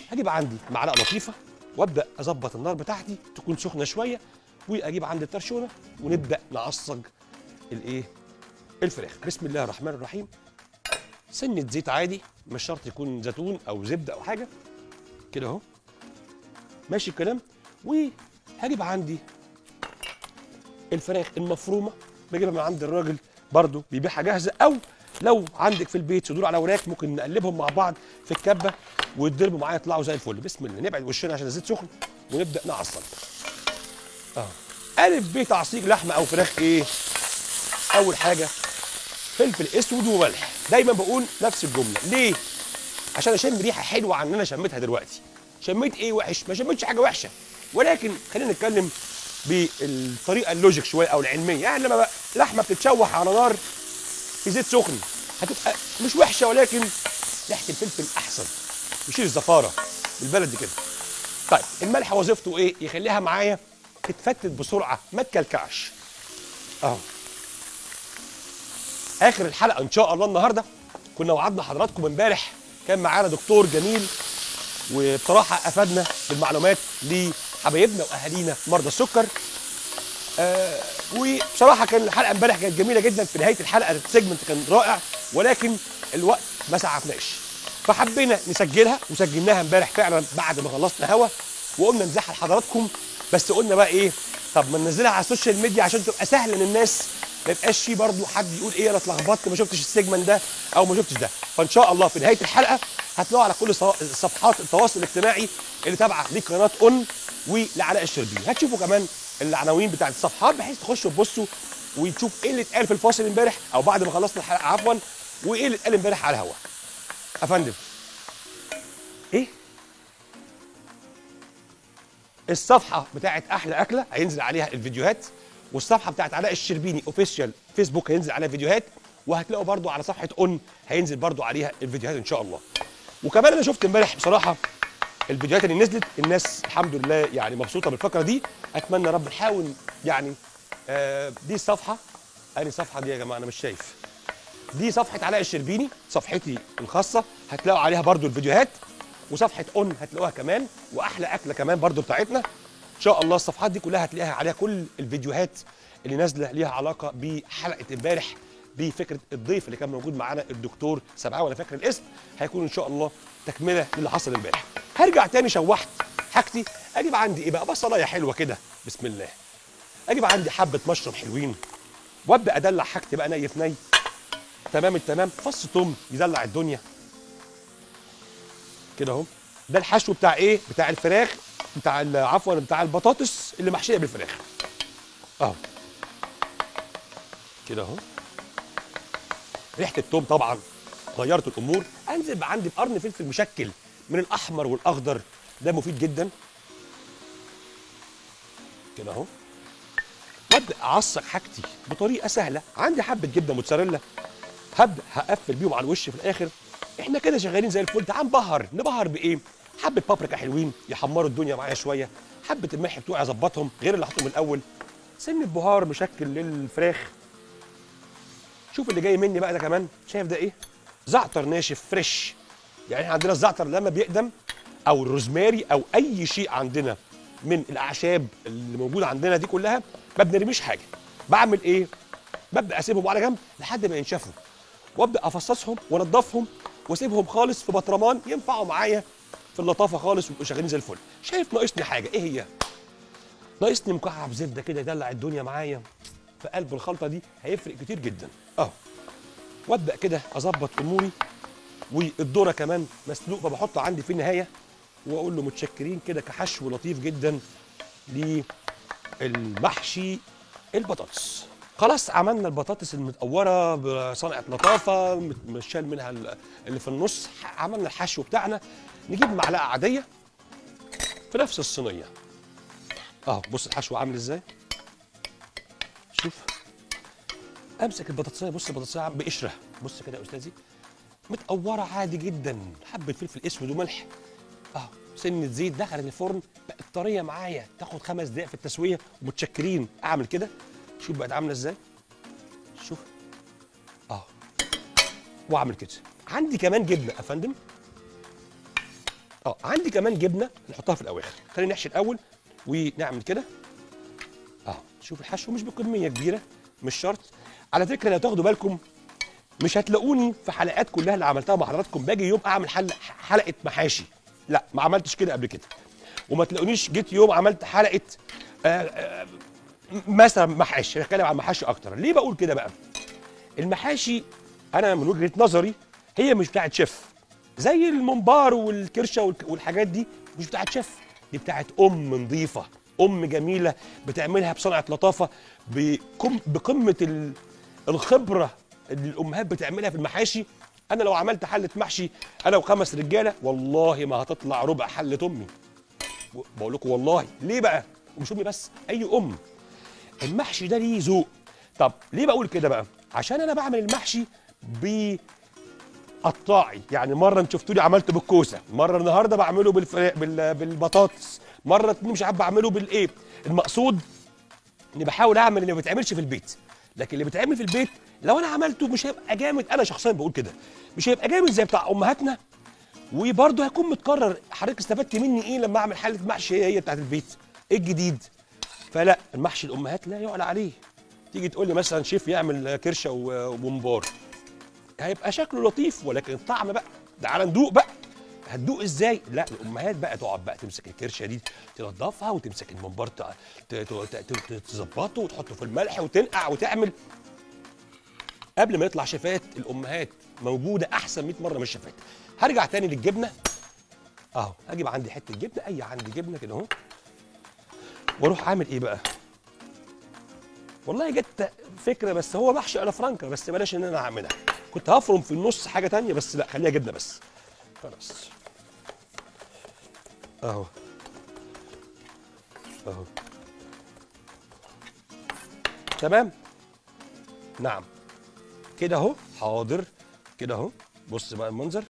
هجيب عندي معلقه لطيفه وابدا اظبط النار بتاعتي تكون سخنه شويه واجيب عندي الطرشونه ونبدا نعصج الايه الفراخ بسم الله الرحمن الرحيم سنه زيت عادي مش شرط يكون زيتون او زبده او حاجه كده اهو ماشي الكلام وهجيب عندي الفراخ المفرومه بجيبها من عند الراجل برضو بيبيعها جاهزه او لو عندك في البيت صدور على وراك ممكن نقلبهم مع بعض في الكبه ويتضربوا معايا يطلعوا زي الفل بسم الله نبعد وشنا عشان الزيت سخن ونبدا نعصج اه الف ب تعصيج لحمه او فراخ ايه اول حاجه فلفل اسود وملح دايما بقول نفس الجمله ليه عشان اشم ريحه حلوه عن اللي انا شميتها دلوقتي شميت ايه وحش ما شميتش حاجه وحشه ولكن خلينا نتكلم بالطريقه اللوجيك شويه او العلميه يعني لما بقى لحمه بتتشوح على نار في زيت سخن هتبقى مش وحشه ولكن ريحه الفلفل احسن يشيل الزفاره بالبلدي كده طيب الملح وظيفته ايه يخليها معايا تتفتت بسرعه ما تكلكعش اهو اخر الحلقه ان شاء الله النهارده كنا وعدنا حضراتكم امبارح كان معانا دكتور جميل وبصراحه افادنا بالمعلومات لحبايبنا واهالينا مرضى السكر آه وبصراحه كان الحلقه امبارح كانت جميله جدا في نهايه الحلقه السيجمنت كان رائع ولكن الوقت ما سعفناش فحبينا نسجلها وسجلناها امبارح فعلا بعد ما خلصنا هوا وقلنا نزعل حضراتكم بس قلنا بقى ايه طب ما ننزلها على السوشيال ميديا عشان تبقى سهله للناس ما يبقاش في برضه حد يقول ايه انا اتلخبطت ما شفتش السيجمنت ده او ما شفتش ده فان شاء الله في نهايه الحلقه هتلاقوا على كل صوا- صفحات التواصل الاجتماعي اللي تابعه لقناه اون ولعلاء الشربيني هتشوفوا كمان العناوين بتاعت الصفحات بحيث تخشوا تبصوا وتشوف ايه اللي اتقال في الفاصل امبارح او بعد ما خلصنا الحلقه عفوا وايه اللي اتقال امبارح على الهواء يا فندم ايه الصفحه بتاعت احلى اكله هينزل عليها الفيديوهات والصفحه بتاعت علاء الشربيني اوفيشال فيسبوك هينزل عليها فيديوهات وهتلاقوا برضو على صفحه اون هينزل برضو عليها الفيديوهات ان شاء الله وكمان انا شفت امبارح بصراحه الفيديوهات اللي نزلت الناس الحمد لله يعني مبسوطه بالفقره دي اتمنى رب نحاول يعني آه دي الصفحه اني صفحه دي يا جماعه انا مش شايف دي صفحه علاء الشربيني صفحتي الخاصه هتلاقوا عليها برضو الفيديوهات وصفحه اون هتلاقوها كمان واحلى اكله كمان برضو بتاعتنا ان شاء الله الصفحات دي كلها هتلاقيها عليها كل الفيديوهات اللي نازله ليها علاقه بحلقه امبارح بفكره الضيف اللي كان موجود معانا الدكتور سبعاوي انا فاكر الاسم هيكون ان شاء الله تكمله للي حصل امبارح هرجع تاني شوحت حاجتي اجيب عندي ايه بقى بصلايه حلوه كده بسم الله اجيب عندي حبه مشروم حلوين وابدا ادلع حاجتي بقى ني في ني تمام التمام فص توم يدلع الدنيا كده اهو ده الحشو بتاع ايه بتاع الفراخ بتاع ال- عفوا بتاع البطاطس اللي محشيه بالفراخ اهو كده اهو ريحه التوم طبعا غيرت الامور انزل بقى عندي بقرن فلفل مشكل من الاحمر والاخضر ده مفيد جدا كده اهو وابدا اعصق حاجتي بطريقه سهله عندي حبه جبنه موتزاريلا هبدا هقفل بيهم على الوش في الاخر احنا كده شغالين زي الفل تعال نبهر نبهر بايه حبه بابريكا حلوين يحمروا الدنيا معايا شويه حبه الملح بتوعي اظبطهم غير اللي حاططهم من الاول سن بهار مشكل للفراخ شوف اللي جاي مني بقى ده كمان شايف ده ايه زعتر ناشف فريش يعني احنا عندنا الزعتر لما بيقدم او الروزماري او اي شيء عندنا من الاعشاب اللي موجوده عندنا دي كلها ما بنرميش حاجه بعمل ايه ببدا اسيبهم على جنب لحد ما ينشفوا وابدا افصصهم وانضفهم واسيبهم خالص في بطرمان ينفعوا معايا في اللطافه خالص ويبقوا شغالين زي الفل شايف ناقصني حاجه ايه هي ناقصني مكعب زبده كده يدلع الدنيا معايا في قلب الخلطه دي هيفرق كتير جدا اهو وابدا كده اظبط اموري والذره كمان مسلوق فبحطه عندي في النهايه واقول له متشكرين كده كحشو لطيف جدا للمحشي البطاطس خلاص عملنا البطاطس المتقوره بصنعه لطافه مت- مشال منها ال- اللي في النص ح- عملنا الحشو بتاعنا نجيب معلقه عاديه في نفس الصينيه اهو بص الحشو عامل ازاي شوف امسك البطاطسيه بص البطاطسيه عم- بقشره بص كده يا استاذي متقوره عادي جدا حبه فلفل اسود وملح اهو سنه زيت دخلت الفرن بقت طريه معايا تاخد خمس دقائق في التسويه ومتشكرين اعمل كده شوف بقت عامله ازاي شوف اه واعمل كده عندي كمان جبنه يا فندم اه عندي كمان جبنه نحطها في الاواخر خلينا نحشي الاول ونعمل كده اه شوف الحشو مش بكميه كبيره مش شرط على فكره لو تاخدوا بالكم مش هتلاقوني في حلقات كلها اللي عملتها مع حضراتكم باجي يوم اعمل حلقه حلقه محاشي لا ما عملتش كده قبل كده وما تلاقونيش جيت يوم عملت حلقه آه آه مثلا محاشي هتكلم عن محاشي اكتر ليه بقول كده بقى المحاشي انا من وجهه نظري هي مش بتاعت شيف زي الممبار والكرشه والك- والحاجات دي مش بتاعت شيف دي بتاعت ام نظيفه ام جميله بتعملها بصنعه لطافه بكم بقمه ال- الخبره اللي الامهات بتعملها في المحاشي انا لو عملت حله محشي انا وخمس رجاله والله ما هتطلع ربع حله امي و- بقول لكم والله ليه بقى ومش امي بس اي ام المحشي ده ليه ذوق طب ليه بقول كده بقى عشان انا بعمل المحشي بقطاعي يعني مره انتوا شفتوني عملته بالكوسه مره النهارده بعمله بالفراخ بال... بالبطاطس مره اتنين مش عارف بعمله بالايه المقصود اني بحاول اعمل اللي ما بيتعملش في البيت لكن اللي بيتعمل في البيت لو انا عملته مش هيبقى جامد انا شخصيا بقول كده مش هيبقى جامد زي بتاع امهاتنا وبرضه هيكون متكرر حضرتك استفدت مني ايه لما اعمل حله محشي هي هي بتاعت البيت ايه الجديد فلا المحشي الامهات لا يعلى عليه تيجي تقول لي مثلا شيف يعمل كرشه و- وممبار هيبقى شكله لطيف ولكن الطعم بقى تعال ندوق بقى هتدوق ازاي؟ لا الامهات بقى تقعد بقى تمسك الكرشه دي تنضفها وتمسك الممبار ت- ت- ت- ت- تظبطه وتحطه في الملح وتنقع وتعمل قبل ما يطلع شيفات الامهات موجوده احسن 100 مره من الشيفات هرجع تاني للجبنه اهو اجيب عندي حته جبنه اي عندي جبنه كده اهو واروح عامل ايه بقى والله جت فكره بس هو محشي انا فرانكا بس بلاش ان انا اعملها كنت هفرم في النص حاجه تانية بس لا خليها جبنه بس خلاص اهو اهو تمام نعم كده اهو حاضر كده اهو بص بقى المنظر